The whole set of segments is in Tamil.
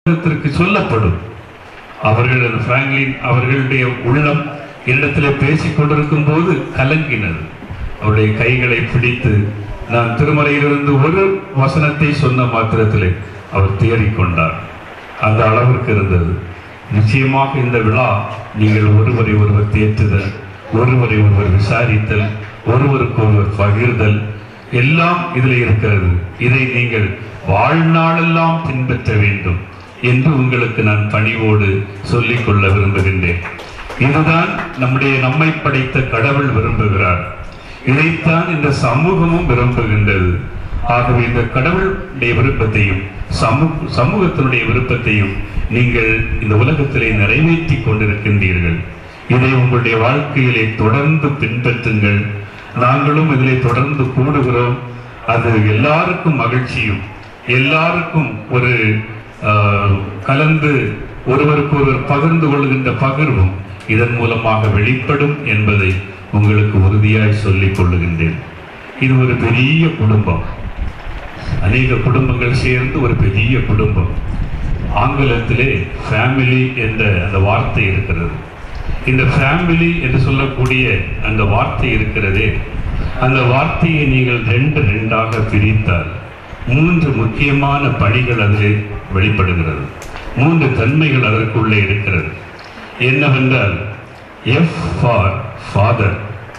உலகத்திற்கு சொல்லப்படும் அவர்கள் பிராங்க்லின் அவர்களுடைய உள்ளம் என்னிடத்தில் பேசிக் கொண்டிருக்கும் போது கலங்கினது அவருடைய கைகளை பிடித்து நான் திருமலையிலிருந்து ஒரு வசனத்தை சொன்ன மாத்திரத்திலே அவர் தேறிக்கொண்டார் அந்த அளவிற்கு இருந்தது நிச்சயமாக இந்த விழா நீங்கள் ஒருவரை ஒருவர் தேற்றுதல் ஒருவரை ஒருவர் விசாரித்தல் ஒருவருக்கு ஒருவர் பகிர்தல் எல்லாம் இதில் இருக்கிறது இதை நீங்கள் வாழ்நாளெல்லாம் பின்பற்ற வேண்டும் என்று உங்களுக்கு நான் பணிவோடு சொல்லிக் கொள்ள விரும்புகின்றேன் இதுதான் நம்முடைய நம்மை படைத்த கடவுள் விரும்புகிறார் இதைத்தான் இந்த சமூகமும் விரும்புகின்றது ஆகவே இந்த கடவுளுடைய விருப்பத்தையும் சமூக சமூகத்தினுடைய விருப்பத்தையும் நீங்கள் இந்த உலகத்திலே நிறைவேற்றி கொண்டிருக்கின்றீர்கள் இதை உங்களுடைய வாழ்க்கையிலே தொடர்ந்து பின்பற்றுங்கள் நாங்களும் இதிலே தொடர்ந்து கூடுகிறோம் அது எல்லாருக்கும் மகிழ்ச்சியும் எல்லாருக்கும் ஒரு ஆஹ், கலந்து ஒருவருக்கு ஒருவர் பகிர்ந்து கொள்கின்ற பகிர்வும் இதன் மூலமாக வெளிப்படும் என்பதை உங்களுக்கு உறுதியாய் சொல்லிக் கொள்ளுகின்றேன் இது ஒரு பெரிய குடும்பம் அநேக குடும்பங்கள் சேர்ந்து ஒரு பெரிய குடும்பம் ஆங்கிலத்திலே ஃபேமிலி என்ற அந்த வார்த்தை இருக்கிறது இந்த ஃபேமிலி என்று சொல்லக்கூடிய அந்த வார்த்தை இருக்கிறதே அந்த வார்த்தையை நீங்கள் ரெண்டு ரெண்டாக பிரித்தால் மூன்று முக்கியமான பணிகள் அதில் வெளிப்படுகிறது மூன்று தன்மைகள் அதற்குள்ளே இருக்கிறது என்னவென்றால் F for father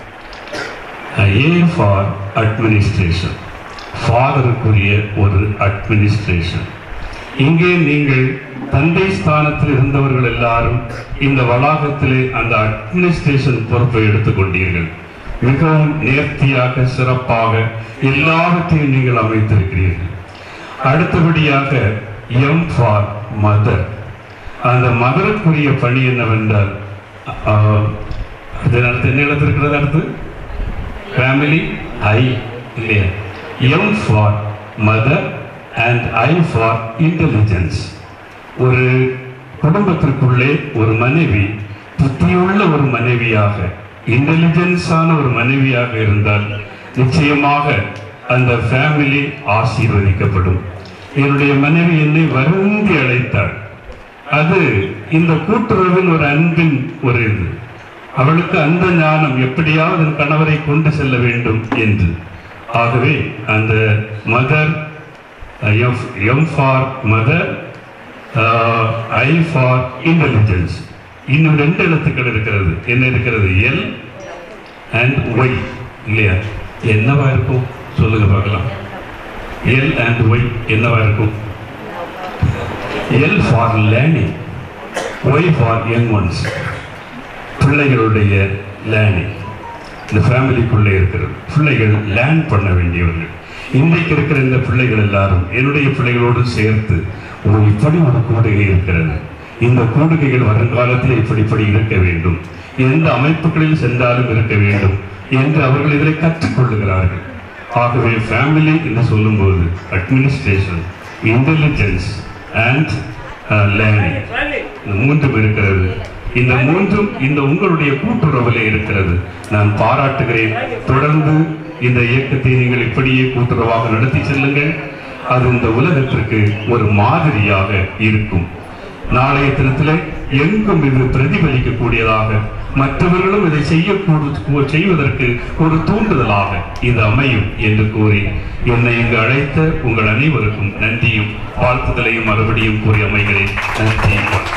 A for administration ஃபாதருக்குரிய ஒரு அட்மினிஸ்ட்ரேஷன் இங்கே நீங்கள் தந்தை ஸ்தானத்தில் இருந்தவர்கள் எல்லாரும் இந்த வளாகத்திலே அந்த அட்மினிஸ்ட்ரேஷன் பொறுப்பை எடுத்துக்கொண்டீர்கள் மிகவும் நேர்த்தியாக சிறப்பாக எல்லாவற்றையும் நீங்கள் அமைத்திருக்கிறீர்கள் அடுத்தபடியாக எம் ஃபார் மதர் அந்த மதருக்குரிய பணி என்னவென்றால் ஆஹ், அது அடுத்து என்ன எழுத்திருக்கிறது அடுத்து ஃபேமிலி ஐ இல்லையா M for mother and I for intelligence ஒரு குடும்பத்திற்குள்ளே ஒரு மனைவி புத்தியுள்ள ஒரு மனைவியாக இன்டெலிஜென்ஸான ஒரு மனைவியாக இருந்தால் நிச்சயமாக அந்த ஃபேமிலி ஆசீர்வதிக்கப்படும் என்னுடைய மனைவி என்னை வருந்தி அழைத்தாள் அது இந்த கூட்டுறவின் ஒரு அன்பின் ஒரு இது அவளுக்கு அந்த ஞானம் எப்படியாவது என் கணவரை கொண்டு செல்ல வேண்டும் என்று ஆகவே அந்த mother M for mother I for intelligence இன்னும் ரெண்டு எழுத்துக்கள் இருக்கிறது என்ன இருக்கிறது எல் அண்ட் ஒய் இல்லையா என்னவா இருக்கும் சொல்லுங்க பார்க்கலாம் எல் அண்ட் ஒய் என்னவா இருக்கும் L for learning Y for young ones பிள்ளைகளுடைய லேர்னிங் இந்த ஃபேமிலிக்குள்ளே இருக்கிறது பிள்ளைகள் லேர்ன் பண்ண வேண்டியவர்கள் இன்றைக்கு இருக்கிற இந்த பிள்ளைகள் எல்லாரும் என்னுடைய பிள்ளைகளோடு சேர்த்து ஓ இப்படி ஒரு கூடுகை இருக்கிறது இந்த கூடுகைகள் வருங்காலத்தில் இப்படி இப்படி இருக்க வேண்டும் எந்த அமைப்புகளில் சென்றாலும் இருக்க வேண்டும் என்று அவர்கள் இதில் கற்றுக்கொள்ளுகிறார்கள் ஆகவே ஃபேமிலி என்று சொல்லும்போது அட்மினிஸ்ட்ரேஷன் இன்டெலிஜென்ஸ் அண்ட் லேர்னிங் இந்த மூன்றும் இருக்கிறது இந்த மூன்றும் இந்த உங்களுடைய கூட்டுறவுல இருக்கிறது நான் பாராட்டுகிறேன் தொடர்ந்து இந்த இயக்கத்தை நீங்கள் இப்படியே கூட்டுறவாக நடத்தி செல்லுங்கள் அது இந்த உலகத்திற்கு ஒரு மாதிரியாக இருக்கும் நாளைய தினத்தில் எங்கும் இது பிரதிபலிக்கக்கூடியதாக மற்றவர்களும் இதை செய்யக்கூடு செய்வதற்கு ஒரு தூண்டுதலாக இது அமையும் என்று கூறி என்னை இங்கு அழைத்த உங்கள் அனைவருக்கும் நன்றியும் வாழ்த்துதலையும் மறுபடியும் கூறி அமைகிறேன் நன்றி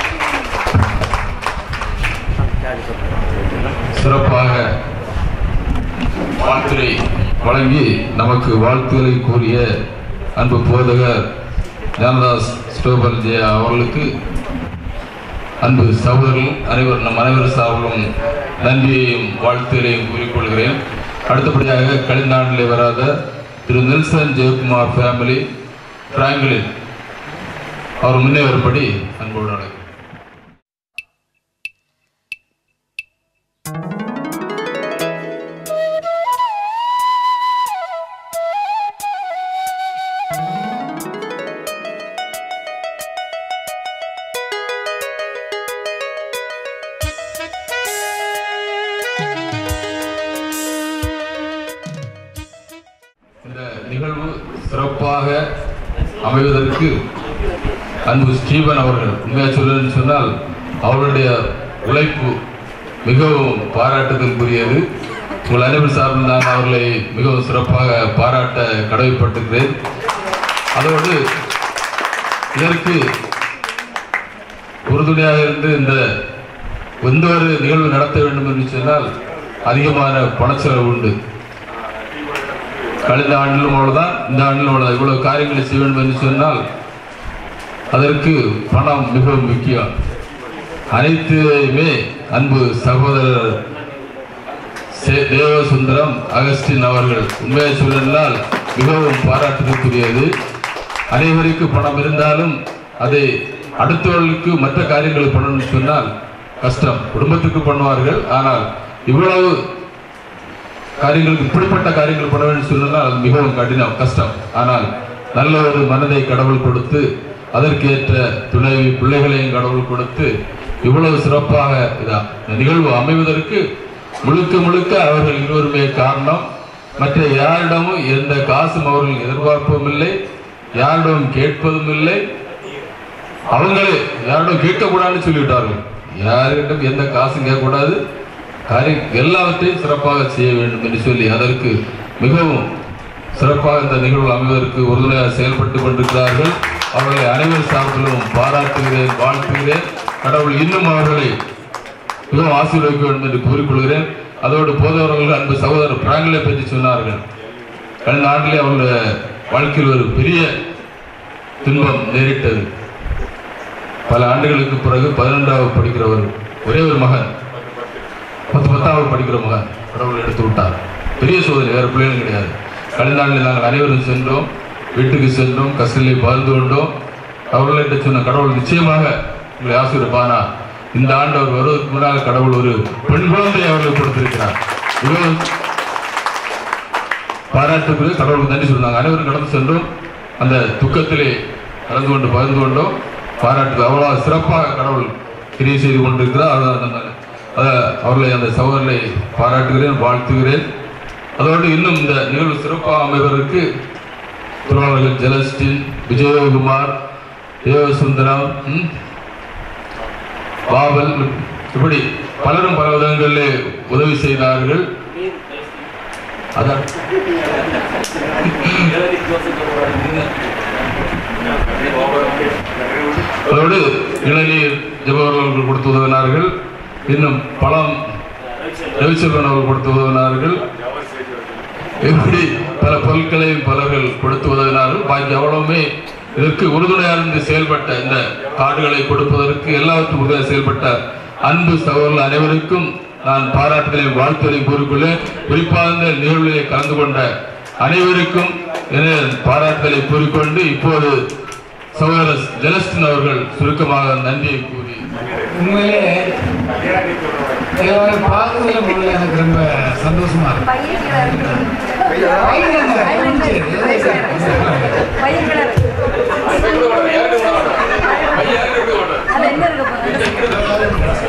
சிறப்பாக வாழ்த்துரை வழங்கி நமக்கு வாழ்த்துக்களை கூறிய அன்பு போதகர் ஜனதாஸ் ஸ்டோபல்ஜி அவர்களுக்கு அன்பு சகோதரர்கள் அனைவர் நம் அனைவர் சார்பிலும் நன்றியையும் வாழ்த்துகளையும் கூறிக்கொள்கிறேன் அடுத்தபடியாக கலிநாட்டிலே வராத Thiru Nelson Jayakumar family Franklin அவர் முன்னே வரும்படி அன்போடு அழைக்கிறேன் இந்த நிகழ்வு சிறப்பாக அமைவதற்கு அன்பு ஸ்டீபன் அவர்கள் உண்மையாக சொல்லணும்னு சொன்னால் அவருடைய உழைப்பு மிகவும் பாராட்டுதலுக்குரியது உங்கள் அனைவர் சார்பில் நான் அவர்களை மிகவும் சிறப்பாக பாராட்ட கடமைப்பட்டிருக்கிறேன் அதோடு இதற்கு உறுதுணையாக இருந்து இந்த எந்த ஒரு நிகழ்வு நடத்த வேண்டும் என்று சொன்னால் அதிகமான பணச்செலவு உண்டு கழிந்த ஆண்டிலும் அவ்வளவுதான் இந்த ஆண்டிலும் அவ்வளவுதான் இவ்வளவு காரியங்களை செய்ய வேண்டும் என்று சொன்னால் அதற்கு பணம் மிகவும் முக்கியம் அனைத்துமே அன்பு சகோதரர் சே- தேவசுந்தரம் அகஸ்டின் அவர்கள் உண்மையை சொல்லனால் மிகவும் பாராட்டுதற்குரியது அனைவருக்கு பணம் இருந்தாலும் அதை அடுத்தவர்களுக்கு மற்ற காரியங்களை பண்ணணும்னு சொன்னால் கஷ்டம் குடும்பத்துக்கு பண்ணுவார்கள் ஆனால் இவ்வளவு காரியங்களுக்கு இப்படிப்பட்ட காரியங்கள் பண்ண வேண்டும் சொன்னால் அது மிகவும் கடினம் கஷ்டம் ஆனால் நல்ல ஒரு மனதை கடவுள் கொடுத்து அதற்கேற்ற துணைவி பிள்ளைகளையும் கடவுள் கொடுத்து இவ்வளவு சிறப்பாக இதா இந்த நிகழ்வு அமைவதற்கு முழுக்க முழுக்க அவர்கள் இருவருமே காரணம் மற்ற யாரிடமும் எந்த காசும் அவர்கள் எதிர்பார்ப்பதும் இல்லை யாரிடமும் கேட்பதும் இல்லை அவங்களே யாரிடம் கேட்கக்கூடாதுன்னு சொல்லிவிட்டார்கள் யாரிடம் எந்த காசும் கேட்கக்கூடாது காரியம் எல்லாவற்றையும் சிறப்பாக செய்ய வேண்டும் என்று சொல்லி அதற்கு மிகவும் சிறப்பாக இந்த நிகழ்வு அமைவதற்கு உறுதுணையாக செயல்பட்டு கொண்டிருக்கிறார்கள் அவர்களை அனைவர் சார்பிலும் பாராட்டுகிறேன் வாழ்த்துகிறேன் கடவுள் இன்னும் அவர்களை மிகவும் ஆசீர்வதிக்க வேண்டும் என்று கூறிக்கொள்கிறேன் அதோடு போதவர்கள் அன்பு சகோதரர் பிராங்கலை பற்றி சொன்னார்கள் கடந்த ஆண்டிலே அவருடைய வாழ்க்கையில் ஒரு பெரிய துன்பம் நேரிட்டது பல ஆண்டுகளுக்கு பிறகு பதினொன்றாவது படிக்கிறவர் ஒரே ஒரு மகன் பத்து பத்தாவது படிக்கிற மகன் கடவுள் எடுத்து விட்டார் பெரிய சோதனை வேற பிள்ளைகளும் கிடையாது கடந்த ஆண்டில் நாங்கள் அனைவரும் சென்றோம் வீட்டுக்கு சென்றோம் கசிலை பகிர்ந்து கொண்டோம் அவர்களிட்ட சொன்ன கடவுள் நிச்சயமாக உங்களை ஆசீர்வானா இந்த ஆண்டு அவர் வருவதற்கு முன்னால் கடவுள் ஒரு பெண் குழந்தை அவர்களுக்கு கொடுத்திருக்கிறார் மிகவும் பாராட்டுக்குரிய கடவுளுக்கு நன்றி சொன்னாங்க அனைவரும் கடந்து சென்றோம் அந்த துக்கத்திலே கலந்து கொண்டு பகிர்ந்து கொண்டோம் பாராட்டு அவ்வளவு சிறப்பாக கடவுள் கிரியை செய்து கொண்டிருக்கிறார் அதான் அந்த- அத அவர்களை அந்த சகோதரர்களை பாராட்டுகிறேன் வாழ்த்துகிறேன் அதோடு இன்னும் இந்த நிகழ்வு சிறப்பாக அமைவதற்கு திருவாளர்கள் ஜெலஸ்டின் விஜயகுமார் தேவசுந்தரம் ம், பாவல் இப்படி பலரும் பல விதங்களிலே உதவி செய்தார்கள் அதான் அதோடு இளநீர் ஜபவர்கள் கொடுத்து உதவினார்கள் இன்னும் பழம் ரவிச்சந்திரன் அவர்கள் கொடுத்து உதவினார்கள் இப்படி பல பொருட்களையும் பலர்கள் கொடுத்து உதவினார்கள் பாக்கி அவ்வளவுமே இதற்கு உறுதுணையாக இருந்து செயல்பட்ட இந்த கார்டுகளை கொடுப்பதற்கு எல்லாவற்றும் உறுதியாக செயல்பட்ட அன்பு சகோதரர்கள் அனைவருக்கும் நான் பாராட்டுதலையும் வாழ்த்துதலையும் கூறிக்கொள்ளேன் குறிப்பாக இந்த நிகழ்வுகளிலே கலந்து கொண்ட அனைவருக்கும் எனது பாராட்டுதலை கூறிக்கொண்டு இப்போது சகோதரர் ஜெலஸ்டின் அவர்கள் சுருக்கமாக நன்றியை கூறி உண்மையிலே இவரை பார்த்ததுல முதல்ல எனக்கு ரொம்ப சந்தோஷமா இருக்கு பையன் பையன் கிணறு அது எங்க இருக்க போகுது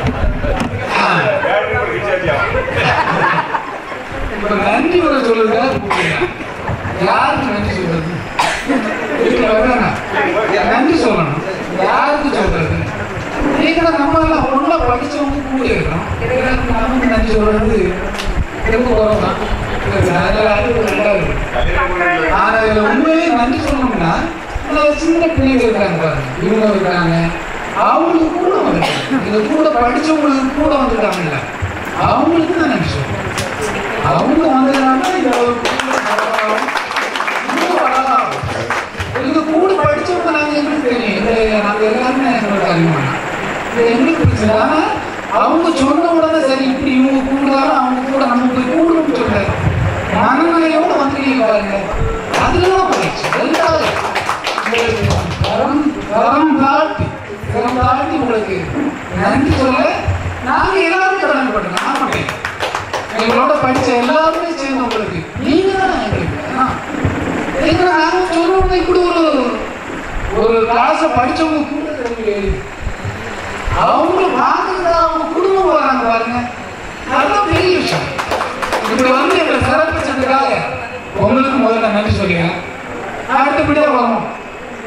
இப்ப நன்றி உரை சொல்லுங்க யாருக்கு நன்றி சொல்றது வீட்டுல வர்றாங்க. நன்றி சொல்லணும் யாருக்கு சொல்றது நீங்க நம்ம எல்லாம் ஒண்ணா படிச்சவங்க கூட இருக்கிறோம் எனக்கு நமக்கு நன்றி சொல்றது ரொம்ப குறவு தான் அதனால அறிவு ரெண்டாவது ஆனா இதுல உண்மையிலே நன்றி சொல்லணும்னா இந்த சின்ன பிள்ளைங்க இருக்காங்க பாருங்க இவங்க இருக்காங்க அவங்களுக்கு கூட வந்துருக்காங்க இது கூட படிச்சவங்களுக்கு கூட வந்துருக்காங்கல்ல அவங்களுக்கு நான் நன்றி சொல்றேன் அவங்க வந்ததுனால இந்த அளவுக்கு இன்னும் வளரலாம். இது கூட படிச்சவங்க நாங்க எங்களுக்கு தெரியும் இந்த நாங்க எல்லாருமே எங்களுக்கு அறிமுகம் இது எங்களுக்கு பிரச்சனை ஆனா அவங்க சொன்ன உடனே சரி இப்படி இவங்க கூடுதாலும் அவங்க கூட நம்ம போய் கூடணும்னு சொல்றாரு மனநிலையோட வந்துருக்கீங்க பாருங்க அதுலதான் பயிற்சி ரெண்டாவது உங்களுக்கு தரம் தரம் தாழ்த்தி தரம் தாழ்த்தி உங்களுக்கு நன்றி சொல்ல நாங்க எல்லாரும் கடமைப்பட்டோம் நான் மாட்டேன் எங்களோட படிச்ச எல்லாருமே சேர்ந்து உங்களுக்கு நீங்க தான் எங்களுக்கு ஆ. எங்க நாங்க சொல்லணும் இப்படி ஒரு ஒரு கிளாஸ படிச்சவங்க கூட தெரியுது. அவங்க பார்க்கறது அவங்க குடும்பம் வராங்க பாருங்க அதுதான் பெரிய விஷயம் இப்படி வந்து எங்களை சிறப்பிச்சதுக்காக உங்களுக்கு முதல்ல நன்றி சொல்லுங்க அடுத்தபடியா வரும் எங்களுக்கு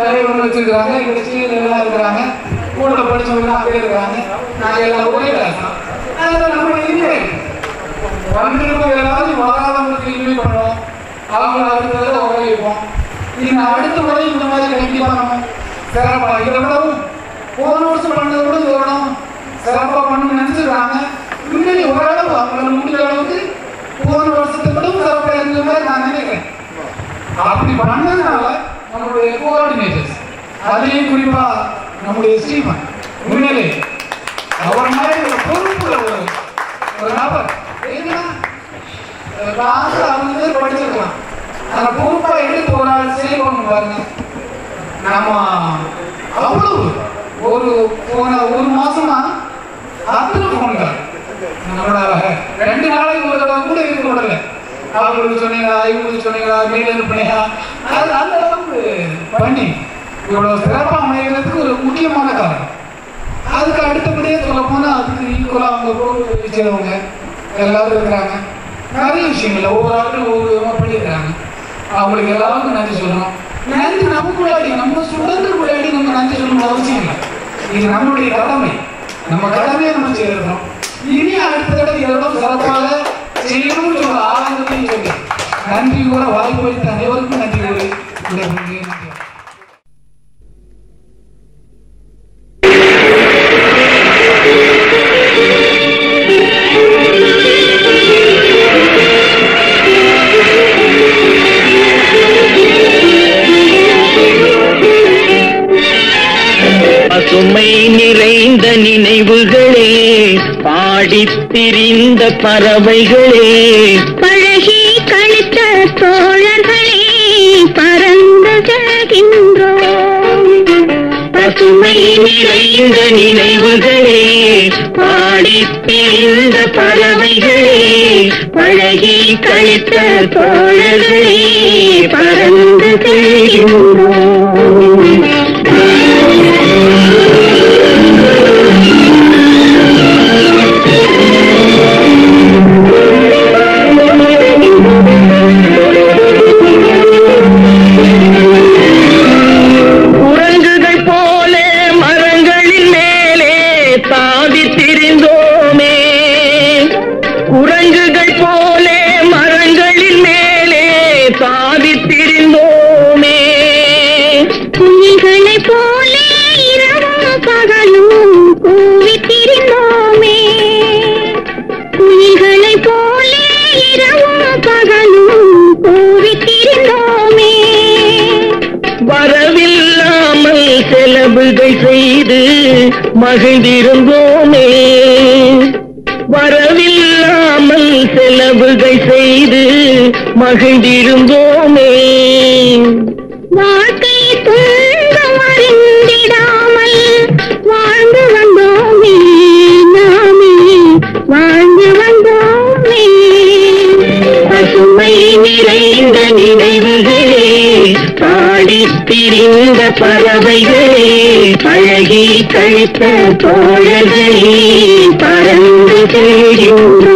இவங்க வச்சிருக்கிறாங்க இங்க ஸ்ரீலாம் இருக்கிறாங்க கூட படிச்சவங்க அப்படியே இருக்கிறாங்க நாங்க எல்லாம் ஒரே கிளாஸ் தான் அதனால நம்ம இல்லை வந்திருக்கவங்க எல்லாரும் வராதவங்களுக்கு இன்வைட் பண்ணுவோம் அவங்க அடுத்ததில் உரை வைப்போம் இனி அடுத்த முறை இந்த மாதிரி கண்டிப்பா நம்ம சிறப்பா இதை விடவும் போன வருஷம் பண்ணதை விட இதை விடவும் சிறப்பா பண்ணணும்னு நினைச்சிருக்காங்க உண்மையிலே ஓரளவு அவங்களால முடிஞ்ச அளவுக்கு போன வருஷத்தை விடவும் சிறப்பா இருந்த மாதிரி நான் நினைக்கிறேன் அப்படி பண்ணதுனால நம்மளுடைய கோஆர்டினேட்டர்ஸ் அதுலேயும் குறிப்பா நம்முடைய ஸ்ரீமன் உண்மையிலே அவர் மாதிரி ஒரு பொறுப்புள்ள ஒரு ஒரு நபர் ஏன்னா ராசு அவங்க பேர் படிச்சிருக்கலாம் அந்த பொறுப்பா எடுத்து ஒரு ஆள் செய்யணும் பாருங்க நாம அவ்வளவு ஒரு போன ஒரு மாசமா அத்தனை போன்கள் நம்மளோட ரெண்டு நாளைக்கு ஒரு தடவை கூட இருக்க விடல அவங்களுக்கு சொன்னீங்களா இவங்களுக்கு சொன்னீங்களா மீன் அனுப்புனீங்களா அது அந்த அளவுக்கு பண்ணி இவ்வளவு சிறப்பாக அமைகிறதுக்கு ஒரு முக்கியமான காரணம் அதுக்கு அடுத்தபடியே சொல்ல போனா அதுக்கு ஈக்குவலா அவங்க ரோல் வச்சவங்க எல்லாரும் இருக்கிறாங்க நிறைய விஷயங்கள் ஒவ்வொரு ஆளும் ஒவ்வொரு விதமா பண்ணியிருக்கிறாங்க அவங்களுக்கு எல்லாருக்கும் நன்றி சொல்லணும் நன்றி நமக்குள்ளாடி நம்ம சுதந்திரக்குள்ளாடி நம்ம நன்றி சொல்லணும் அவசியம் இல்லை இது நம்மளுடைய கடமை நம்ம கடமையை நம்ம செய்யறோம் இனி அடுத்த தடவை எல்லாம் சிறப்பாக செய்யணும்னு சொல்ல ஆரம்பத்தையும் சொல்லி நன்றி கூட வாய்ப்பு அளித்த அனைவருக்கும் நன்றி கூறி விடைபெறுகிறேன். நன்றி பசுமை நிறைந்த நினைவுகளே பாடித் திரிந்த பறவைகளே பழகி கழித்த தோழர்களே பறந்து செல்கின்றோம் பசுமை நிறைந்த நினைவுகளே பாடித் திரிந்த பறவைகளே பழகி கழித்த தோழர்களே பறந்து செல்கின்றோம் குரங்குகள் போல மரங்களின் மேலே தாவி திரிந்தோமே குரங்குகள் போல மரங்களின் மேலே தாவி திரிந்தோமே குயில்களைப் போலே இரவும் பகலும் கூவித் திரிந்தோமே குயில்களைப் போலே இரவும் பகலும் கூவித் திரிந்தோமே வரவில்லாமல் செலவுகள் செய்து மகிழ்ந்திருந்தோமே வரவில்லாமல் செலவுகள் செய்து மகிழ்ந்திருந்தோமே வாழ்க்கை துன்பம் அறிந்திடாமல் வாழ்ந்து வந்தோமே நாமே வாழ்ந்து வந்தோமே பசுமை நிறைந்த நினைவுகளே பாடித் திரிந்த பறவைகளே அழகி கழித்த தோழர்களே பறந்து செல்கின்றோம்